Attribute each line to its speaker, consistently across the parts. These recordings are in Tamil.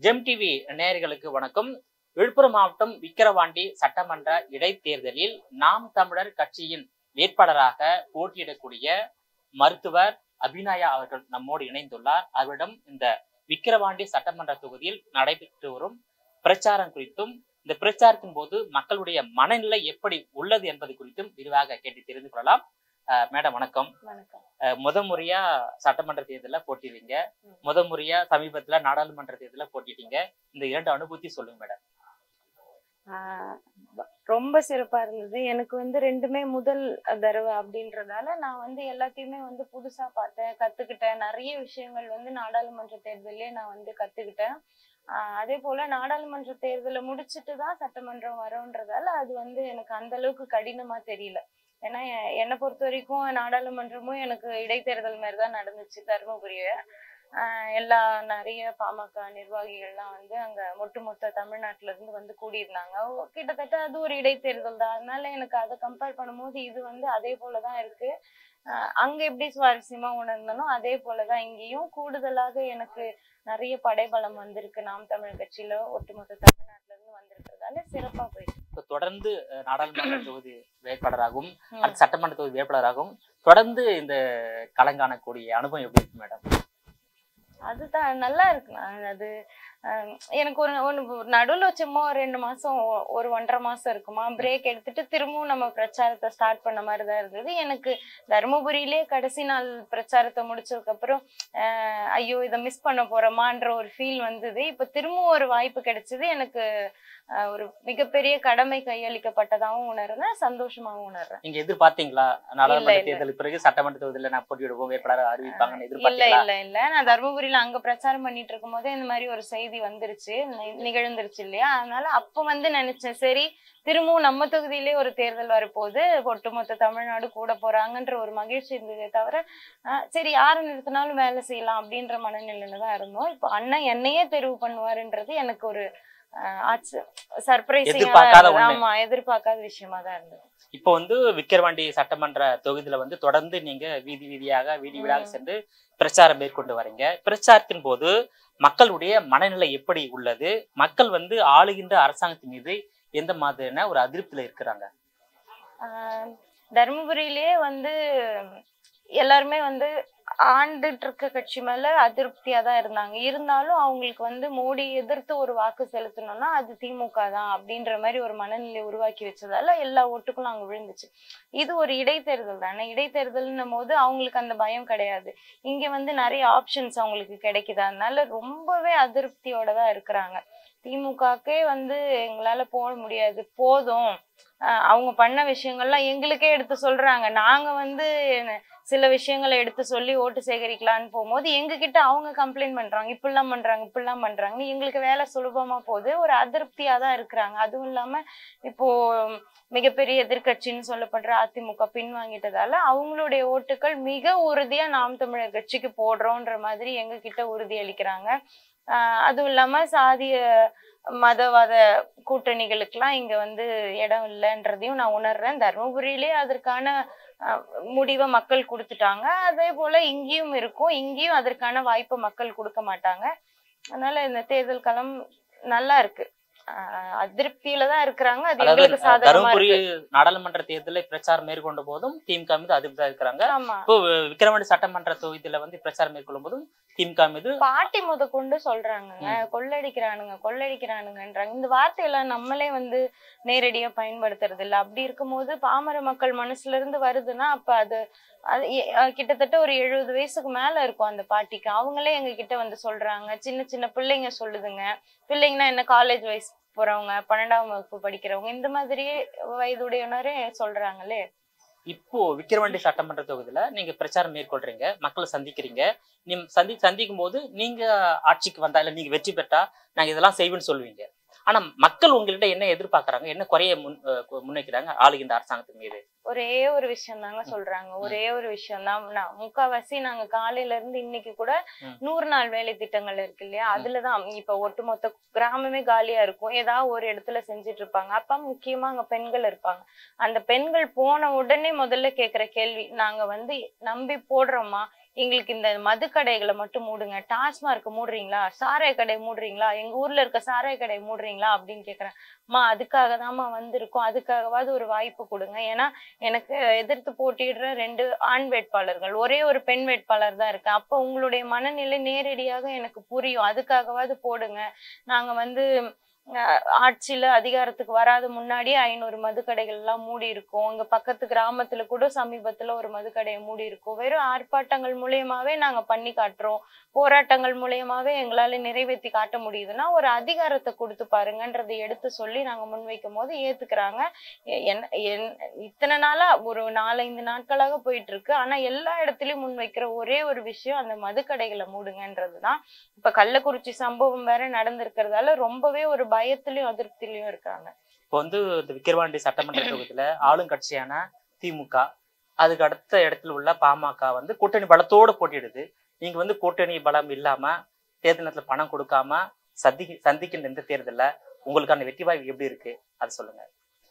Speaker 1: ஜெம் டிவி நேயர்களுக்கு வணக்கம் விழுப்புரம் மாவட்டம் விக்கிரவாண்டி சட்டமன்ற இடைத்தேர்தலில் நாம் தமிழர் கட்சியின் வேட்பாளராக போட்டியிடக்கூடிய மருத்துவர் அபிநயா அவர்கள் நம்மோடு இணைந்துள்ளார் அவரிடம் இந்த விக்கிரவாண்டி சட்டமன்ற தொகுதியில் நடைபெற்று வரும் பிரச்சாரம் குறித்தும் இந்த பிரச்சாரத்தின் போது மக்களுடைய மனநிலை எப்படி உள்ளது என்பது குறித்தும் விரிவாக கேட்டு தெரிந்து கொள்ளலாம் அஹ் மேடம் வணக்கம்
Speaker 2: வணக்கம்
Speaker 1: அஹ் முத முறையா சட்டமன்ற தேர்தல்ல போட்டிடுறீங்க
Speaker 2: ம்.
Speaker 1: முத முறையா சமீபத்துல நாடாளுமன்ற தேர்தல்ல போட்டிட்டீங்க இந்த இரண்டு அனுபூதி சொல்லுங்க மேடம்
Speaker 2: ஆஹ் ப- ரொம்ப சிறப்பா இருந்தது எனக்கு வந்து ரெண்டுமே முதல் தடவை அப்படின்றதால நான் வந்து எல்லாத்தையுமே வந்து புதுசா பார்த்தேன் கத்துக்கிட்டேன் நிறைய விஷயங்கள் வந்து நாடாளுமன்ற தேர்தலே நான் வந்து கத்துக்கிட்டேன் ஆஹ் அதே போல நாடாளுமன்ற தேர்தலை முடிச்சிட்டு தான் சட்டமன்றம் வரோன்றதால அது வந்து எனக்கு அந்த அளவுக்கு கடினமா தெரியல ஏன்னா எ- என்னை பொறுத்த வரைக்கும் நாடாளுமன்றமும் எனக்கு இடைத்தேர்தல் மாதிரி தான் நடந்துச்சு தருமபுரிய ஆஹ் எல்லா நிறைய பாமக நிர்வாகிகள்லாம் வந்து அங்க ஒட்டுமொத்த தமிழ்நாட்டுல இருந்து வந்து கூடியிருந்தாங்க ஓ, கிட்டத்தட்ட அது ஒரு இடைத்தேர்தல் தான் அதனால எனக்கு அதை கம்பேர் பண்ணும்போது இது வந்து அதே போலதான் இருக்கு ஆஹ் அங்க எப்படி சுவாரஸ்யமா உணர்ந்தனோ அதே போலதான் இங்கேயும் கூடுதலாக எனக்கு நிறைய படைபலம் வந்திருக்கு நாம் தமிழ் கட்சியில ஒட்டுமொத்த தமிழ்நாட்டுல இருந்து வந்திருக்கிறதால சிறப்பா போயிட்டு
Speaker 1: இப்ப தொடர்ந்து அஹ், நாடாளுமன்ற தொகுதி வேட்பாளராகவும்
Speaker 2: ம்.
Speaker 1: அடுத்த சட்டமன்ற தொகுதி வேட்பாளராகவும் தொடர்ந்து இந்த களங்காணக்கூடிய அனுபவம் எப்படி இருக்கு மேடம்
Speaker 2: அதுதான் நல்லா இருக்கு நான் அது ஆஹ் எனக்கு ஒரு ஒன்று நடுவுல சும்மா ஒரு ரெண்டு மாசம் ஒ- ஒரு ஒன்றரை மாசம் இருக்குமா பிரேக் எடுத்துட்டு திரும்பவும் நம்ம பிரச்சாரத்தை ஸ்டார்ட் பண்ண மாதிரி தான் இருந்தது எனக்கு தருமபுரியிலே கடைசி நாள் பிரச்சாரத்தை முடிச்சதுக்கு அப்புறம் ஆஹ் ஐயோ இதை மிஸ் பண்ண போறோமான்ற ஒரு ஃபீல் வந்தது இப்ப திரும்பவும் ஒரு வாய்ப்பு கிடைச்சது எனக்கு ஆஹ் ஒரு மிகப்பெரிய கடமை கையளிக்கப்பட்டதாகவும் உணர்றேன் சந்தோஷமாவும் உணர்றேன்
Speaker 1: நீங்க எதிர்பார்த்தீங்களா நாடாளுமன்ற
Speaker 2: இல்ல.
Speaker 1: தேர்தலுக்கு பிறகு சட்டமன்ற தொகுதியில நான் போட்டியிடுவோம் வேட்பாளர் அறிவிப்பாங்கன்னு
Speaker 2: இல்ல
Speaker 1: எதிர்பார்த்தீங்களா
Speaker 2: இல்ல இல்ல நான் தர்மபுரியில அங்க பிரச்சாரம் பண்ணிட்டு இருக்கும் போதே இந்த மாதிரி ஒரு செய்தி வந்துருச்சு நி- நிகழ்ந்துருச்சு இல்லையா அதனால அப்ப வந்து நினைச்சேன் சரி திரும்பவும் நம்ம தொகுதியிலே ஒரு தேர்தல் வரப்போகுது ஒட்டுமொத்த தமிழ்நாடு கூட போறாங்கன்ற ஒரு மகிழ்ச்சி இருந்ததே தவிர ஆஹ் சரி யாரை நிறுத்தினாலும் வேலை செய்யலாம் அப்படின்ற மனநிலையில தான் இருந்தோம் இப்போ அண்ணன் என்னையே தெரிவு பண்ணுவாருன்றது எனக்கு ஒரு சர்ப்ரைசிங்கா
Speaker 1: எதிர்பார்க்காத ஒண்ணு.
Speaker 2: ஆமா எதிர்பார்க்காத விஷயமா தான் இருந்தது
Speaker 1: இப்போ வந்து விக்கிரவாண்டி சட்டமன்ற தொகுதியில வந்து தொடர்ந்து நீங்க வீதி வீதியாக வீதி வீடாக
Speaker 2: ம்.
Speaker 1: சென்று பிரச்சாரம் மேற்கொண்டு வரீங்க பிரச்சாரத்தின் போது மக்களுடைய மனநிலை எப்படி உள்ளது மக்கள் வந்து ஆளுகின்ற அரசாங்கத்தின் மீது எந்த மாதிரியான ஒரு அதிருப்தியில இருக்கிறாங்க
Speaker 2: ஆஹ் தர்மபுரியிலேயே வந்து எல்லாருமே வந்து ஆண்டுட்டு இருக்க கட்சி மேல அதிருப்தியா தான் இருந்தாங்க இருந்தாலும் அவங்களுக்கு வந்து மோடி எதிர்த்து ஒரு வாக்கு செலுத்தணும்னா அது திமுக தான் அப்படின்ற மாதிரி ஒரு மனநிலை உருவாக்கி வச்சதால எல்லா ஓட்டுகளும் அங்க விழுந்துச்சு இது ஒரு இடைத்தேர்தல் தானே இடைத்தேர்தல்னும் போது அவங்களுக்கு அந்த பயம் கிடையாது இங்க வந்து நிறைய ஆப்ஷன்ஸ் அவங்களுக்கு கிடைக்குது அதனால ரொம்பவே அதிருப்தியோட தான் இருக்கிறாங்க திமுகக்கே வந்து எங்களால போக முடியாது போதும் ஆஹ் அவங்க பண்ண விஷயங்கள்லாம் எங்களுக்கே எடுத்து சொல்றாங்க நாங்க வந்து சில விஷயங்களை எடுத்து சொல்லி ஓட்டு சேகரிக்கலான்னு போகும்போது எங்க கிட்ட அவங்க கம்ப்ளைண்ட் பண்றாங்க இப்படிலாம் பண்றாங்க இப்படிலாம் பண்றாங்கன்னு எங்களுக்கு வேலை சுலபமா போகுது ஒரு அதிருப்தியா தான் இருக்கிறாங்க அதுவும் இல்லாம இப்போ மிகப்பெரிய எதிர்க்கட்சின்னு சொல்லப்படுற அதிமுக பின்வாங்கிட்டதால அவங்களுடைய ஓட்டுகள் மிக உறுதியா நாம் தமிழர் கட்சிக்கு போடுறோன்ற மாதிரி எங்க கிட்ட உறுதி அளிக்கிறாங்க ஆஹ் அதுவும் இல்லாம சாதிய மதவாத கூட்டணிகளுக்கெல்லாம் இங்க வந்து இடம் இல்லைன்றதையும் நான் உணர்றேன் தருமபுரியிலே அதற்கான அஹ், முடிவை மக்கள் கொடுத்துட்டாங்க அதே போல இங்கேயும் இருக்கும் இங்கேயும் அதற்கான வாய்ப்பை மக்கள் கொடுக்க மாட்டாங்க அதனால இந்த தேர்தல் களம் நல்லா இருக்கு அஹ், அதிருப்தியில தான் இருக்கிறாங்க அது
Speaker 1: அதாவது
Speaker 2: எங்களுக்கு சாதகமா
Speaker 1: தருமபுரி
Speaker 2: இருக்கு
Speaker 1: நாடாளுமன்ற தேர்தலில் பிரச்சாரம் மேற்கொண்ட போதும் திமுக மீது அதிருப்தியா இருக்கிறாங்க
Speaker 2: ஆமா
Speaker 1: இப்போ விக்கிரவாண்டி சட்டமன்ற தொகுதியில வந்து பிரச்சாரம் மேற்கொள்ளும் போதும் திமுக மீது
Speaker 2: பாட்டி முத கொண்டு சொல்றாங்கங்க கொள்ளடிக்கிறானுங்க கொள்ளடிக்கிறானுங்கன்றாங்க இந்த வார்த்தையெல்லாம் நம்மளே வந்து நேரடியா பயன்படுத்துறது இல்ல அப்படி இருக்கும்போது பாமர மக்கள் மனசுல இருந்து வருதுன்னா அப்ப அது அது எ- அஹ் கிட்டத்தட்ட ஒரு எழுபது வயசுக்கு மேல இருக்கும் அந்த பாட்டிக்கு அவங்களே எங்க கிட்ட வந்து சொல்றாங்க சின்ன சின்ன பிள்ளைங்க சொல்லுதுங்க பிள்ளைங்கன்னா என்ன காலேஜ் வயசு போறவங்க பன்னெண்டாம் வகுப்பு படிக்கிறவங்க இந்த மாதிரியே வயதுடையவனரே சொல்றாங்களே
Speaker 1: இப்போ விக்கிரவாண்டி சட்டமன்ற தொகுதியில நீங்க பிரச்சாரம் மேற்கொள்றீங்க மக்களை சந்திக்கிறீங்க நீ சந்தி சந்திக்கும் போது நீங்க ஆட்சிக்கு வந்தா இல்ல நீங்க வெற்றி பெற்றா நாங்க இதெல்லாம் செய்வேன்னு சொல்லுவீங்க ஆனா மக்கள் உங்கள்கிட்ட என்ன எதிர்பார்க்கறாங்க என்ன குறைய முன் அஹ் முன்வைக்கிறாங்க ஆளுகின்ற அரசாங்கத்தின் மீது
Speaker 2: ஒரே ஒரு விஷயம் தாங்க சொல்றாங்க ஒரே ஒரு விஷயம் தான் நான் முக்காவாசி நாங்க காலையில இருந்து இன்னைக்கு கூட
Speaker 1: ம்.
Speaker 2: நூறு நாள் வேலை திட்டங்கள் இருக்கு இல்லையா அதுலதான் இப்ப ஒட்டுமொத்த கிராமமே காலியா இருக்கும் ஏதாவது ஒரு இடத்துல செஞ்சுட்டு இருப்பாங்க அப்ப முக்கியமா அங்க பெண்கள் இருப்பாங்க அந்த பெண்கள் போன உடனே முதல்ல கேக்குற கேள்வி நாங்க வந்து நம்பி போடுறோமா எங்களுக்கு இந்த மது கடைகளை மட்டும் மூடுங்க டாஸ்மார்க் மூடுறீங்களா சாராய கடை மூடுறீங்களா எங்க ஊர்ல இருக்க சாராய கடை மூடுறீங்களா அப்படின்னு கேக்குறேன் அம்மா அதுக்காக தாம்மா வந்திருக்கோம் அதுக்காகவாவது ஒரு வாய்ப்பு கொடுங்க ஏன்னா எனக்கு எதிர்த்து போட்டியிடுற ரெண்டு ஆண் வேட்பாளர்கள் ஒரே ஒரு பெண் வேட்பாளர் தான் இருக்கு அப்ப உங்களுடைய மனநிலை நேரடியாக எனக்கு புரியும் அதுக்காகவாவது போடுங்க நாங்க வந்து அஹ், ஆட்சியில அதிகாரத்துக்கு வராத முன்னாடியே ஐநூறு மதுக்கடைகள் எல்லாம் மூடி இருக்கும் இங்க பக்கத்து கிராமத்துல கூட சமீபத்துல ஒரு மதுக்கடையை மூடி இருக்கும் வெறும் ஆர்ப்பாட்டங்கள் மூலியமாவே நாங்க பண்ணி காட்டுறோம் போராட்டங்கள் மூலியமாவே எங்களால நிறைவேற்றி காட்ட முடியுதுன்னா ஒரு அதிகாரத்தை கொடுத்து பாருங்கன்றதை எடுத்து சொல்லி நாங்க முன்வைக்கும் போது ஏத்துக்கிறாங்க எ- என்ன- என்- இத்தனை நாளா ஒரு நாலஞ்சு நாட்களாக போயிட்டு இருக்கு ஆனா எல்லா இடத்துலயும் முன்வைக்கிற ஒரே ஒரு விஷயம் அந்த மதுக்கடைகளை மூடுங்கன்றதுதான் இப்ப கள்ளக்குறிச்சி சம்பவம் வேற நடந்திருக்கிறதால ரொம்பவே ஒரு பயத்திலயும் அதிருப்தியிலயும் இருக்காங்க
Speaker 1: இப்போ வந்து இந்த விக்கிரவாண்டி சட்டமன்ற தொகுதியில ஆளுங்கட்சியான திமுக அதுக்கு அடுத்த இடத்துல உள்ள பாமக வந்து கூட்டணி பலத்தோட போட்டியிடுது நீங்க வந்து கூட்டணி பலம் இல்லாம தேர்தல் நேரத்துல பணம் கொடுக்காம சந்தி சந்திக்கின்ற இந்த தேர்தல்ல உங்களுக்கான வெற்றி வாய்ப்பு எப்படி இருக்கு அது சொல்லுங்க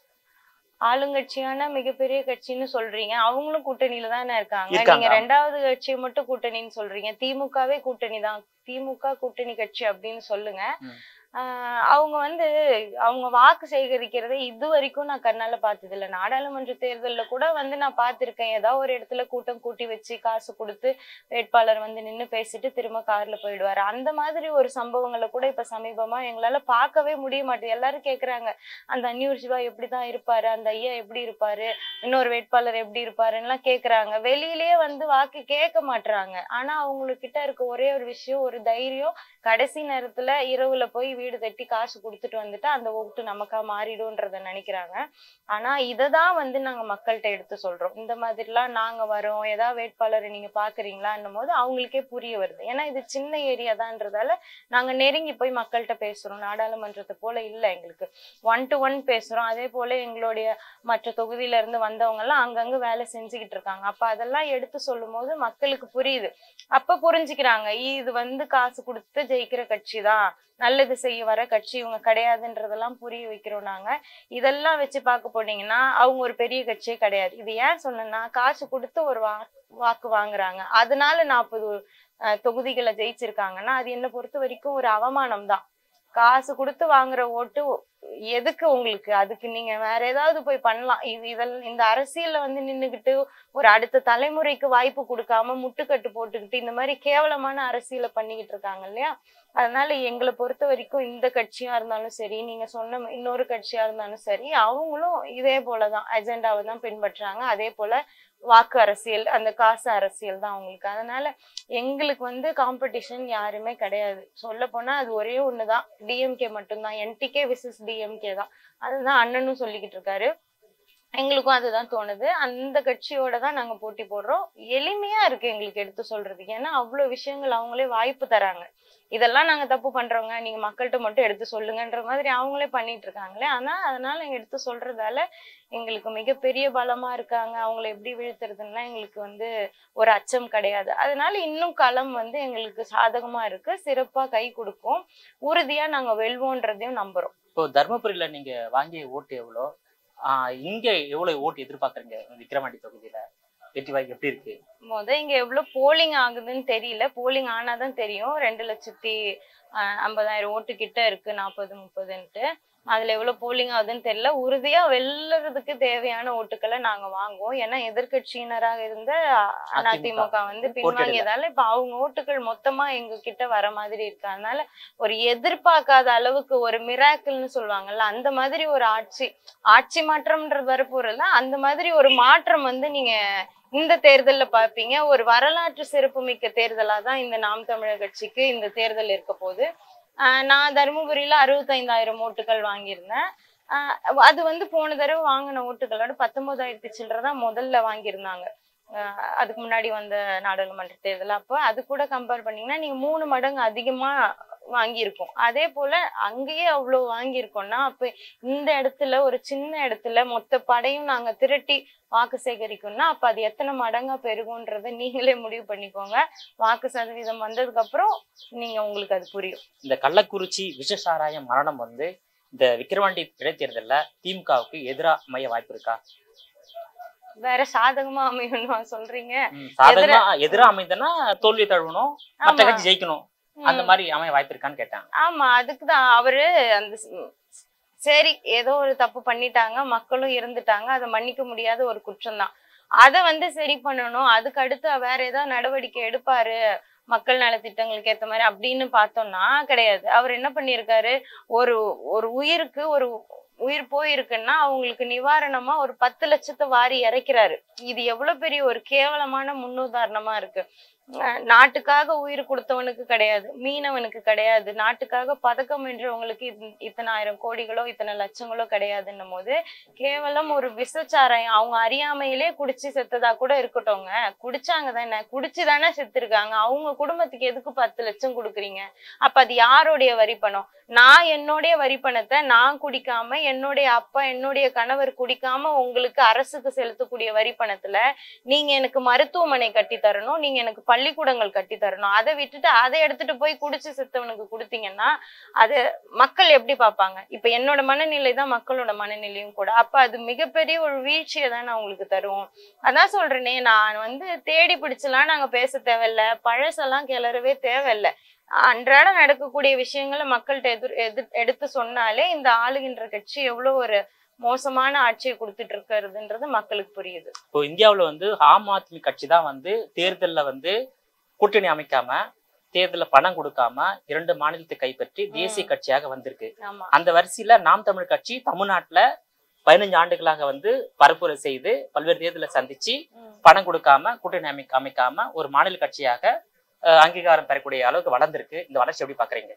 Speaker 2: ஆளுங்கட்சியான மிகப்பெரிய கட்சின்னு சொல்றீங்க அவங்களும் கூட்டணியில தானே இருக்காங்க
Speaker 1: இருக்காங்க.
Speaker 2: நீங்க ரெண்டாவது கட்சியை மட்டும் கூட்டணின்னு சொல்றீங்க திமுகவே கூட்டணி தான் திமுக கூட்டணி கட்சி அப்படின்னு சொல்லுங்க
Speaker 1: ம்.
Speaker 2: ஆஹ் அவங்க வந்து அவங்க வாக்கு சேகரிக்கிறதை இது வரைக்கும் நான் கண்ணால பார்த்தது இல்ல நாடாளுமன்ற தேர்தல்ல கூட வந்து நான் பார்த்திருக்கேன் ஏதாவது ஒரு இடத்துல கூட்டம் கூட்டி வச்சு காசு கொடுத்து வேட்பாளர் வந்து நின்னு பேசிட்டு திரும்ப கார்ல போயிடுவாரு அந்த மாதிரி ஒரு சம்பவங்களை கூட இப்ப சமீபமா எங்களால பார்க்கவே முடிய மாட்டேது எல்லாரும் கேக்குறாங்க அந்த அந்நியூர் சிவா எப்படிதான் இருப்பாரு அந்த ஐயா எப்படி இருப்பாரு இன்னொரு வேட்பாளர் எப்படி இருப்பாருன்னுலாம் கேக்குறாங்க வெளியிலேயே வந்து வாக்கு கேட்க மாட்றாங்க ஆனா அவங்கக்கிட்ட இருக்க ஒரே ஒரு விஷயம் ஒரு தைரியம் கடைசி நேரத்துல இரவுல போய் வீடு தட்டி காசு கொடுத்துட்டு வந்துட்டு அந்த ஓட்டு நமக்கா மாறிடும்ன்றத நினைக்கிறாங்க ஆனா இததான் வந்து நாங்க மக்கள்கிட்ட எடுத்து சொல்றோம் இந்த மாதிரிலாம் நாங்க வரோம் ஏதாவது வேட்பாளரை நீங்க பாக்குறீங்களான்னும் போது அவங்களுக்கே புரிய வருது ஏன்னா இது சின்ன ஏரியா தான்றதால நாங்க நெருங்கி போய் மக்கள்கிட்ட பேசுறோம் நாடாளுமன்றத்தை போல இல்ல எங்களுக்கு ஒன் டு ஒன் பேசுறோம் அதே போல எங்களுடைய மற்ற தொகுதியில இருந்து வந்தவங்க எல்லாம் அங்கங்க வேலை செஞ்சுக்கிட்டு இருக்காங்க அப்ப அதெல்லாம் எடுத்து சொல்லும் போது மக்களுக்கு புரியுது அப்ப புரிஞ்சுக்கிறாங்க இது வந்து காசு கொடுத்து ஜெயிக்கிற கட்சி தான் நல்லது செய்ய வர கட்சி இவங்க கிடையாதுன்றதெல்லாம் புரிய வைக்கிறோம் நாங்க இதெல்லாம் வச்சு பார்க்க போனீங்கன்னா அவங்க ஒரு பெரிய கட்சியே கிடையாது இது ஏன் சொன்னேன்னா காசு கொடுத்து ஒரு வா வாக்கு வாங்குறாங்க அதனால நாற்பது தொகுதிகளை ஜெயிச்சிருக்காங்கன்னா அது என்னை பொறுத்த வரைக்கும் ஒரு அவமானம் தான் காசு கொடுத்து வாங்குற ஓட்டு எதுக்கு உங்களுக்கு அதுக்கு நீங்க வேற ஏதாவது போய் பண்ணலாம் இது இதெல்லாம் இந்த அரசியல்ல வந்து நின்னுகிட்டு ஒரு அடுத்த தலைமுறைக்கு வாய்ப்பு கொடுக்காம முட்டுக்கட்டு போட்டுக்கிட்டு இந்த மாதிரி கேவலமான அரசியலை பண்ணிக்கிட்டு இருக்காங்க இல்லையா அதனால எங்களை பொறுத்த வரைக்கும் இந்த கட்சியா இருந்தாலும் சரி நீங்க சொன்ன ம- இன்னொரு கட்சியா இருந்தாலும் சரி அவங்களும் இதே போலதான் அஜெண்டாவை தான் பின்பற்றுறாங்க அதே போல வாக்கு அரசியல் அந்த காசு அரசியல் தான் அவங்களுக்கு அதனால எங்களுக்கு வந்து காம்படிஷன் யாருமே கிடையாது சொல்ல போனா அது ஒரே ஒண்ணுதான் டிஎம்கே மட்டும்தான் என்டிகே விசஸ் டிஎம்கே தான் அதுதான் அண்ணனும் சொல்லிக்கிட்டு இருக்காரு எங்களுக்கும் அதுதான் தோணுது அந்த கட்சியோட தான் நாங்க போட்டி போடுறோம் எளிமையா இருக்கு எங்களுக்கு எடுத்து சொல்றதுக்கு ஏன்னா அவ்வளவு விஷயங்கள் அவங்களே வாய்ப்பு தராங்க இதெல்லாம் நாங்க தப்பு பண்றோங்க நீங்க மக்கள்கிட்ட மட்டும் எடுத்து சொல்லுங்கன்ற மாதிரி அவங்களே பண்ணிட்டு இருக்காங்களே ஆனா அதனால எங்க எடுத்து சொல்றதால எங்களுக்கு மிகப்பெரிய பலமா இருக்காங்க அவங்கள எப்படி வீழ்த்துறதுன்னா எங்களுக்கு வந்து ஒரு அச்சம் கிடையாது அதனால இன்னும் களம் வந்து எங்களுக்கு சாதகமா இருக்கு சிறப்பா கை கொடுக்கும் உறுதியா நாங்க வெல்வோன்றதையும் நம்புறோம்
Speaker 1: இப்போ தர்மபுரியில நீங்க வாங்கிய ஓட்டு எவ்வளோ ஆஹ் இங்க எவ்வளவு ஓட்டு எதிர்பார்க்கறீங்க விக்கிரவாண்டி தொகுதியில வெற்றி வாய்ப்பு எப்படி இருக்கு
Speaker 2: முத இங்க எவ்வளவு போலிங் ஆகுதுன்னு தெரியல போலிங் ஆனாதான் தெரியும் ரெண்டு லட்சத்தி ஆஹ், ஐம்பதாயிரம் ஓட்டு கிட்ட இருக்கு நாற்பது முப்பதுன்ட்டு அதுல எவ்வளவு போலிங் ஆகுதுன்னு தெரியல உறுதியா வெல்லுறதுக்கு தேவையான ஓட்டுக்களை நாங்க வாங்குவோம் ஏன்னா எதிர்க்கட்சியினராக இருந்த அதிமுக வந்து பின்வாங்கியதால இப்ப அவங்க ஓட்டுகள் மொத்தமா எங்க கிட்ட வர மாதிரி இருக்கு அதனால ஒரு எதிர்பார்க்காத அளவுக்கு ஒரு மிராக்கிள்னு சொல்லுவாங்கல்ல அந்த மாதிரி ஒரு ஆட்சி ஆட்சி மாற்றம்ன்றது வரப்போறதுல அந்த மாதிரி ஒரு மாற்றம் வந்து நீங்க இந்த தேர்தல்ல பாப்பீங்க ஒரு வரலாற்று சிறப்புமிக்க தேர்தலா தான் இந்த நாம் தமிழர் கட்சிக்கு இந்த தேர்தல் இருக்க போகுது ஆஹ் நான் தருமபுரியில அறுபத்தைந்தாயிரம் ஓட்டுகள் வாங்கியிருந்தேன் ஆஹ் அது வந்து போன தடவை வாங்கின ஓட்டுகளோட பத்தொன்பதாயிரத்தி சில்லறை தான் முதல்ல வாங்கியிருந்தாங்க ஆஹ் அதுக்கு முன்னாடி வந்த நாடாளுமன்ற தேர்தல் அப்போ அது கூட கம்பேர் பண்ணீங்கன்னா நீங்க மூணு மடங்கு அதிகமா வாங்கியிருக்கோம் அதே போல அங்கேயே அவ்வளவு வாங்கியிருக்கோம்னா அப்ப இந்த இடத்துல ஒரு சின்ன இடத்துல மொத்த படையும் நாங்க திரட்டி வாக்கு சேகரிக்கணும்னா அப்ப அது எத்தனை மடங்கா பெருகுன்றதை நீங்களே முடிவு பண்ணிக்கோங்க வாக்கு சதவீதம் வந்ததுக்கு அப்புறம் நீங்க உங்களுக்கு அது புரியும்
Speaker 1: இந்த கள்ளக்குறிச்சி விஷசாராய மரணம் வந்து இந்த விக்கிரவாண்டி இடைத்தேர்தல்ல திமுகவுக்கு எதிரா அமைய வாய்ப்பு இருக்கா
Speaker 2: வேற சாதகமா அமையணுமா சொல்றீங்க
Speaker 1: ம், சாதகமா எதிரா அமைந்தனா தோல்வி தழுவணும் மற்ற
Speaker 2: ஆமா.
Speaker 1: கட்சி ஜெயிக்கணும் அந்த
Speaker 2: ம்.
Speaker 1: மாதிரி அமைய வாய்ப்பு இருக்கான்னு கேட்டாங்க
Speaker 2: ஆமா அதுக்குதான் அவரு அந்த ஸ்- சரி ஏதோ ஒரு தப்பு பண்ணிட்டாங்க மக்களும் இருந்துட்டாங்க அதை மன்னிக்க முடியாத ஒரு குற்றம் தான் அதை வந்து சரி பண்ணணும் அதுக்கு அடுத்து வேற ஏதாவது நடவடிக்கை எடுப்பாரு மக்கள் நலத்திட்டங்களுக்கு ஏத்த மாதிரி அப்படின்னு பார்த்தோம்னா கிடையாது அவர் என்ன பண்ணியிருக்காரு ஒரு ஒரு உயிருக்கு ஒரு உயிர் போயிருக்குன்னா அவங்களுக்கு நிவாரணமா ஒரு பத்து லட்சத்தை வாரி இறைக்கிறாரு இது எவ்வளவு பெரிய ஒரு கேவலமான முன்னுதாரணமா இருக்கு அஹ் நாட்டுக்காக உயிர் கொடுத்தவனுக்கு கிடையாது மீனவனுக்கு கிடையாது நாட்டுக்காக பதக்கம் வென்றவங்களுக்கு இத்- இத்தனை ஆயிரம் கோடிகளோ இத்தனை லட்சங்களோ கிடையாதுன்னும் போது கேவலம் ஒரு விசச்சாராயம் அவங்க அறியாமையிலே குடிச்சு செத்ததா கூட இருக்கட்டும்ங்க குடிச்சாங்க தானே குடிச்சு தானே செத்துருக்காங்க அவங்க குடும்பத்துக்கு எதுக்கு பத்து லட்சம் கொடுக்குறீங்க அப்ப அது யாருடைய வரி பணம் நான் என்னுடைய வரி பணத்தை நான் குடிக்காம என்னுடைய அப்பா என்னுடைய கணவர் குடிக்காம உங்களுக்கு அரசுக்கு செலுத்தக்கூடிய வரி பணத்துல நீங்க எனக்கு மருத்துவமனை கட்டி தரணும் நீங்க எனக்கு பள்ளிக்கூடங்கள் கட்டி தரணும் அதை விட்டுட்டு அதை எடுத்துட்டு போய் குடிச்சு செத்தவனுக்கு கொடுத்தீங்கன்னா அது மக்கள் எப்படி பார்ப்பாங்க இப்ப என்னோட மனநிலை தான் மக்களோட மனநிலையும் கூட அப்ப அது மிகப்பெரிய ஒரு வீழ்ச்சியை தான் நான் உங்களுக்கு தருவோம் அதான் சொல்றேனே நான் வந்து தேடி பிடிச்சலாம் நாங்க பேச தேவையில்ல பழசெல்லாம் கிளறவே தேவையில்ல அன்றாட நடக்கக்கூடிய விஷயங்களை மக்கள்கிட்ட எதிர் எதிர் எடுத்து சொன்னாலே இந்த ஆளுகின்ற கட்சி எவ்வளவு ஒரு மோசமான ஆட்சியை கொடுத்துட்டு இருக்கிறதுன்றது மக்களுக்கு புரியுது
Speaker 1: இப்போ இந்தியாவுல வந்து ஆம் ஆத்மி கட்சி தான் வந்து தேர்தல்ல வந்து கூட்டணி அமைக்காம தேர்தல்ல பணம் கொடுக்காம இரண்டு மாநிலத்தை கைப்பற்றி தேசிய கட்சியாக வந்திருக்கு
Speaker 2: ஆமா
Speaker 1: அந்த வரிசையில நாம் தமிழ் கட்சி தமிழ்நாட்டுல பதினஞ்சு ஆண்டுகளாக வந்து பரப்புரை செய்து பல்வேறு தேர்தலை சந்திச்சு
Speaker 2: ம்.
Speaker 1: பணம் கொடுக்காம கூட்டணி அமைக்க அமைக்காம ஒரு மாநில கட்சியாக அஹ், அங்கீகாரம் பெறக்கூடிய அளவுக்கு வளர்ந்திருக்கு இந்த வளர்ச்சி எப்படி பாக்குறீங்க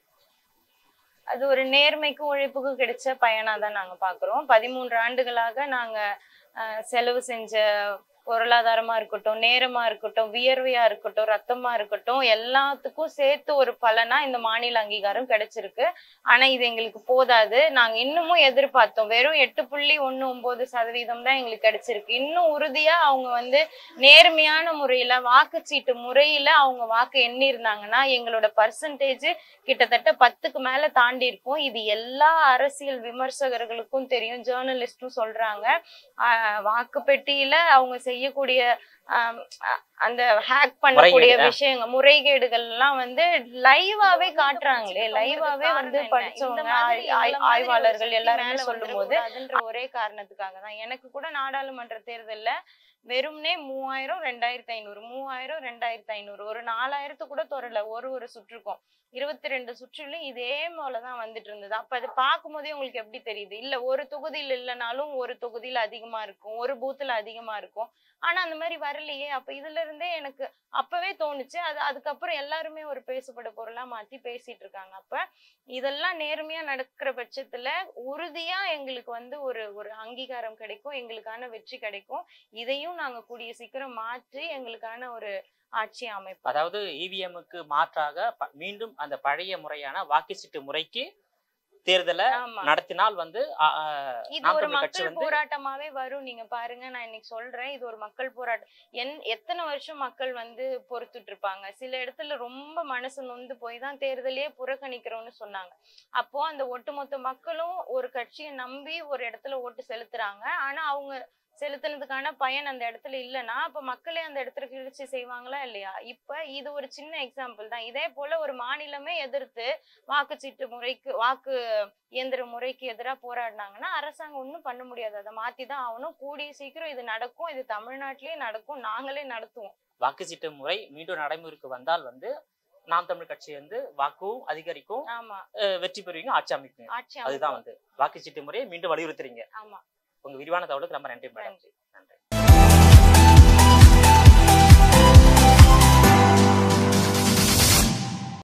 Speaker 2: அது ஒரு நேர்மைக்கும் உழைப்புக்கும் கிடைச்ச பயனா தான் நாங்க பாக்குறோம் பதிமூன்று ஆண்டுகளாக நாங்க அஹ், செலவு செஞ்ச பொருளாதாரமா இருக்கட்டும் நேரமா இருக்கட்டும் வியர்வையா இருக்கட்டும் ரத்தமா இருக்கட்டும் எல்லாத்துக்கும் சேர்த்து ஒரு பலனா இந்த மாநில அங்கீகாரம் கிடைச்சிருக்கு ஆனா இது எங்களுக்கு போதாது நாங்க இன்னமும் எதிர்பார்த்தோம் வெறும் எட்டு புள்ளி ஒண்ணு ஒன்பது சதவீதம் தான் எங்களுக்கு கிடைச்சிருக்கு இன்னும் உறுதியா அவங்க வந்து நேர்மையான முறையில வாக்குச்சீட்டு முறையில அவங்க வாக்கு எண்ணி இருந்தாங்கன்னா எங்களோட பர்சன்டேஜ் கிட்டத்தட்ட பத்துக்கு மேல தாண்டி இருக்கும் இது எல்லா அரசியல் விமர்சகர்களுக்கும் தெரியும் ஜேர்னலிஸ்டும் சொல்றாங்க ஆஹ் வாக்கு பெட்டியில அவங்க செய்யக்கூடிய ஆம், அ- அந்த ஹேக் பண்ணக்கூடிய
Speaker 1: முறைகேடு, ஆ.
Speaker 2: விஷயங்கள் முறைகேடுகள் எல்லாம் வந்து லைவாவே காட்டுறாங்களே லைவாவே வந்து படிச்சவங்க ஆய்- ஆய்- ஆய்வாளர்கள் எல்லாருமே சொல்லும் போது அதுன்ற ஒரே காரணத்துக்காக தான் எனக்கு கூட நாடாளுமன்ற தேர்தல்ல வெறும்னே மூவாயிரம் ரெண்டாயிரத்தி ஐநூறு மூவாயிரம் ரெண்டாயிரத்தி ஐநூறு ஒரு நாலாயிரத்து கூட தொடரல ஒரு ஒரு சுற்றுக்கும் இருபத்தி ரெண்டு சுற்றிலும் இதே போலதான் வந்துட்டு இருந்தது அப்ப அது பார்க்கும் போதே உங்களுக்கு எப்படி தெரியுது இல்ல ஒரு தொகுதியில் இல்லைனாலும் ஒரு தொகுதியில அதிகமா இருக்கும் ஒரு பூத்துல அதிகமா இருக்கும் ஆனா அந்த மாதிரி வரலையே அப்ப இதுல இருந்தே எனக்கு அப்பவே தோணுச்சு அது அதுக்கப்புறம் எல்லாருமே ஒரு பேசப்பட பொருளா மாத்தி பேசிட்டு இருக்காங்க அப்ப இதெல்லாம் நேர்மையா நடக்கிற பட்சத்துல உறுதியா எங்களுக்கு வந்து ஒரு ஒரு அங்கீகாரம் கிடைக்கும் எங்களுக்கான வெற்றி கிடைக்கும் இதையும் நாங்க கூடிய சீக்கிரம் மாற்றி எங்களுக்கான ஒரு ஆட்சி அமைப்போம்
Speaker 1: அதாவது இவிஎம்முக்கு மாற்றாக ப- மீண்டும் அந்த பழைய முறையான வாக்குச்சீட்டு முறைக்கு தேர்தலை
Speaker 2: ஆமா
Speaker 1: நடத்தினால் வந்து அ, அ,
Speaker 2: இது
Speaker 1: நாம்
Speaker 2: ஒரு
Speaker 1: தமிழ் கட்சி
Speaker 2: மக்கள்
Speaker 1: வந்து
Speaker 2: போராட்டமாவே வரும் நீங்க பாருங்க நான் இன்னைக்கு சொல்றேன் இது ஒரு மக்கள் போராட்டம் என் எத்தனை வருஷம் மக்கள் வந்து பொறுத்துட்டு இருப்பாங்க சில இடத்துல ரொம்ப மனசு நொந்து போய் தான் தேர்தலையே புறக்கணிக்கிறோம்னு சொன்னாங்க அப்போ அந்த ஒட்டுமொத்த மக்களும் ஒரு கட்சியை நம்பி ஒரு இடத்துல ஓட்டு செலுத்துறாங்க ஆனா அவங்க செலுத்தினதுக்கான பயன் அந்த இடத்துல இல்லைன்னா அப்ப மக்களே அந்த இடத்துல கிழிச்சு செய்வாங்களா இல்லையா இப்ப இது ஒரு சின்ன எக்ஸாம்பிள் தான் இதே போல ஒரு மாநிலமே எதிர்த்து வாக்குச்சீட்டு முறைக்கு வாக்கு இயந்திர முறைக்கு எதிராக போராடினாங்கன்னா அரசாங்கம் ஒன்றும் பண்ண முடியாது அதை மாத்தி தான் ஆகணும் கூடிய சீக்கிரம் இது நடக்கும் இது தமிழ்நாட்டிலேயே நடக்கும் நாங்களே நடத்துவோம்
Speaker 1: வாக்குச்சீட்டு முறை மீண்டும் நடைமுறைக்கு வந்தால் வந்து நாம் தமிழ் கட்சி வந்து வாக்கும் அதிகரிக்கும்
Speaker 2: ஆமா
Speaker 1: அஹ், வெற்றி பெறுவீங்க ஆட்சி அமைப்பீங்க
Speaker 2: ஆட்சி
Speaker 1: அதுதான்
Speaker 2: அமைப்போம்.
Speaker 1: வந்து வாக்குச்சீட்டு முறையை மீண்டும் வலியுறுத்துறீங்க
Speaker 2: ஆமா
Speaker 1: உங்க விரிவான தகவலுக்கு ரொம்ப நன்றி மேடம்
Speaker 2: நன்றி
Speaker 1: நன்றி